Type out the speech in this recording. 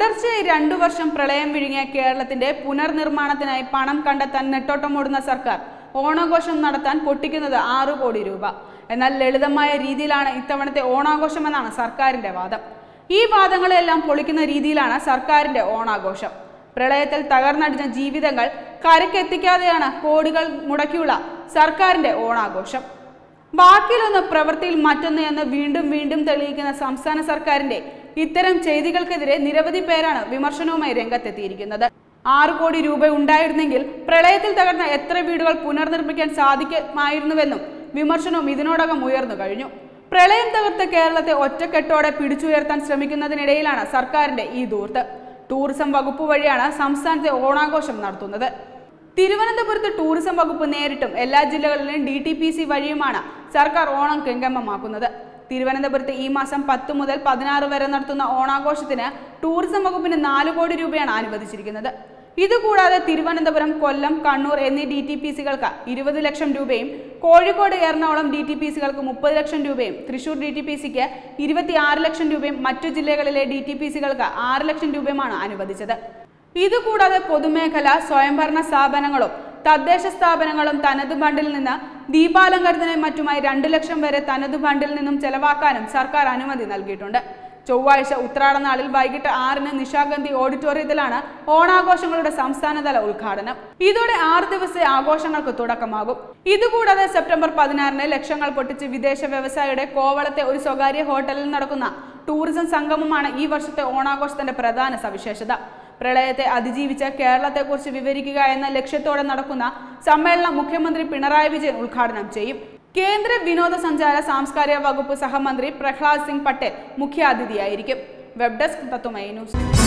തുടർച്ചയായി രണ്ടു വർഷം പ്രളയം വിഴുങ്ങിയ കേരളത്തിന്റെ പുനർനിർമ്മാണത്തിനായി പണം കണ്ടെത്താൻ നെട്ടോട്ടമോടുന്ന സർക്കാർ ഓണാഘോഷം നടത്താൻ പൊട്ടിക്കുന്നത് ആറു കോടി രൂപ എന്നാൽ ലളിതമായ രീതിയിലാണ് ഇത്തവണത്തെ ഓണാഘോഷമെന്നാണ് സർക്കാരിന്റെ വാദം ഈ വാദങ്ങളെല്ലാം പൊളിക്കുന്ന രീതിയിലാണ് സർക്കാരിന്റെ ഓണാഘോഷം പ്രളയത്തിൽ തകർന്നടിഞ്ഞ ജീവിതങ്ങൾ കരക്കെത്തിക്കാതെയാണ് കോടികൾ മുടക്കിയുള്ള സർക്കാരിന്റെ ഓണാഘോഷം വാക്കിലൊന്ന് പ്രവൃത്തിയിൽ മറ്റൊന്ന് എന്ന് വീണ്ടും വീണ്ടും തെളിയിക്കുന്ന സംസ്ഥാന സർക്കാരിന്റെ ഇത്തരം ചെയ്തികൾക്കെതിരെ നിരവധി പേരാണ് വിമർശനവുമായി രംഗത്തെത്തിയിരിക്കുന്നത് ആറു കോടി രൂപ ഉണ്ടായിരുന്നെങ്കിൽ പ്രളയത്തിൽ തകർന്ന എത്ര വീടുകൾ പുനർനിർമ്മിക്കാൻ സാധിക്കുമായിരുന്നുവെന്നും വിമർശനവും ഇതിനോടകം ഉയർന്നു കഴിഞ്ഞു പ്രളയം തകർത്ത കേരളത്തെ ഒറ്റക്കെട്ടോടെ പിടിച്ചുയർത്താൻ ശ്രമിക്കുന്നതിനിടയിലാണ് സർക്കാരിന്റെ ഈ ദൂർത്ത് ടൂറിസം വകുപ്പ് വഴിയാണ് സംസ്ഥാനത്തെ ഓണാഘോഷം നടത്തുന്നത് തിരുവനന്തപുരത്ത് ടൂറിസം വകുപ്പ് നേരിട്ടും എല്ലാ ജില്ലകളിലും ഡി ടി പി സി വഴിയുമാണ് സർക്കാർ ഓണം കെങ്കമ്മമാക്കുന്നത് തിരുവനന്തപുരത്ത് ഈ മാസം പത്ത് മുതൽ പതിനാറ് വരെ നടത്തുന്ന ഓണാഘോഷത്തിന് ടൂറിസം വകുപ്പിന് നാല് കോടി രൂപയാണ് അനുവദിച്ചിരിക്കുന്നത് ഇതുകൂടാതെ തിരുവനന്തപുരം കൊല്ലം കണ്ണൂർ എന്നീ ഡി ടി പി സികൾക്ക് ഇരുപത് ലക്ഷം രൂപയും Kozhikode Ernakulam D T P സികൾക്ക് മുപ്പത് ലക്ഷം രൂപയും തൃശൂർ ഡി ടി പി സിക്ക് ഇരുപത്തി ആറ് ലക്ഷം രൂപയും മറ്റു ജില്ലകളിലെ ഡി ടി പി സികൾക്ക് ആറ് ലക്ഷം രൂപയുമാണ് അനുവദിച്ചത് ഇതുകൂടാതെ പൊതുമേഖല സ്വയംഭരണ സ്ഥാപനങ്ങളും തദ്ദേശ സ്ഥാപനങ്ങളും തനത് ഫണ്ടിൽ നിന്ന് ദീപാലങ്കരണത്തിനും മറ്റുമായി രണ്ട് ലക്ഷം വരെ തനത് ഫണ്ടിൽ നിന്നും ചെലവാക്കാനും സർക്കാർ അനുമതി നൽകിയിട്ടുണ്ട് ചൊവ്വാഴ്ച ഉത്രാട നാളിൽ വൈകിട്ട് ആറിന് നിശാഗന്ധി ഓഡിറ്റോറിയത്തിലാണ് ഓണാഘോഷങ്ങളുടെ സംസ്ഥാനതല ഉദ്ഘാടനം ഇതോടെ ആറ് ദിവസത്തെ ആഘോഷങ്ങൾക്ക് തുടക്കമാകും ഇതുകൂടാതെ സെപ്റ്റംബർ പതിനാറിന് ലക്ഷങ്ങൾ പൊട്ടിച്ച് വിദേശ വ്യവസായിയുടെ കോവളത്തെ ഒരു സ്വകാര്യ ഹോട്ടലിൽ നടക്കുന്ന ടൂറിസം സംഗമമാണ് ഈ വർഷത്തെ ഓണാഘോഷത്തിന്റെ പ്രധാന സവിശേഷത പ്രളയത്തെ അതിജീവിച്ച കേരളത്തെക്കുറിച്ച് വിവരിക്കുക എന്ന ലക്ഷ്യത്തോടെ നടക്കുന്ന സമ്മേളനം മുഖ്യമന്ത്രി പിണറായി വിജയൻ ഉദ്ഘാടനം ചെയ്യും കേന്ദ്ര വിനോദസഞ്ചാര സാംസ്കാരിക വകുപ്പ് സഹമന്ത്രി പ്രഹ്ലാദ് സിംഗ് പട്ടേൽ മുഖ്യാതിഥിയായിരിക്കും വെബ് ഡെസ്ക് തത്വമൈ ന്യൂസ്